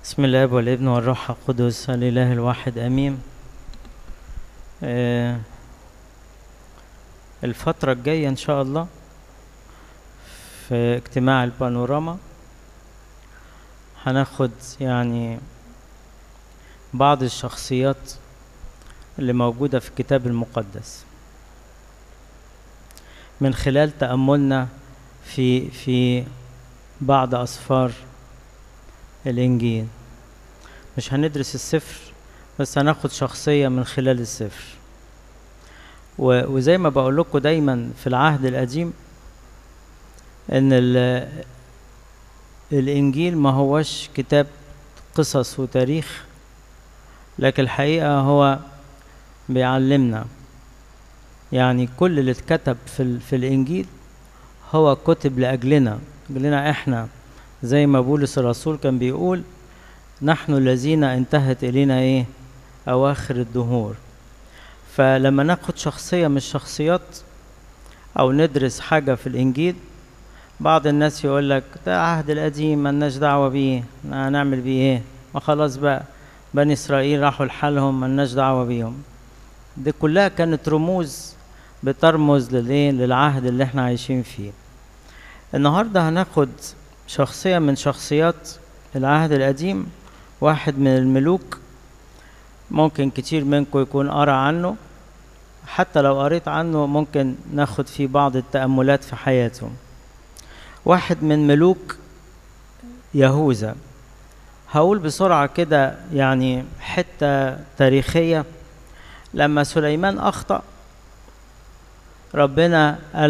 بسم الله والابن والروح القدس الإله الواحد أمين آه، الفترة الجاية إن شاء الله في اجتماع البانوراما هناخد يعني بعض الشخصيات اللي موجودة في الكتاب المقدس من خلال تأملنا في في بعض أسفار الإنجيل مش هندرس السفر بس هناخد شخصية من خلال السفر و- وزي ما بقول لكم دايما في العهد القديم ان ال- الانجيل ما هوش كتاب قصص وتاريخ لكن الحقيقة هو بيعلمنا يعني كل اللي اتكتب في, ال- في الانجيل هو كتب لاجلنا اجلنا احنا زي ما بولس الرسول كان بيقول نحن الذين انتهت الينا ايه اواخر الدهور فلما ناخد شخصيه من الشخصيات او ندرس حاجه في الانجيل بعض الناس يقول لك ده عهد القديم ملناش دعوه بيه هنعمل بيه ايه ما خلاص بقى بني اسرائيل راحوا لحالهم ملناش دعوه بيهم دي كلها كانت رموز بترمز للايه للعهد اللي احنا عايشين فيه النهارده هناخد شخصيه من شخصيات العهد القديم واحد من الملوك ممكن كتير منكم يكون قرا عنه حتى لو قريت عنه ممكن ناخد فيه بعض التأملات في حياته واحد من ملوك يهوذا هقول بسرعة كده يعني حتة تاريخية لما سليمان أخطأ ربنا قال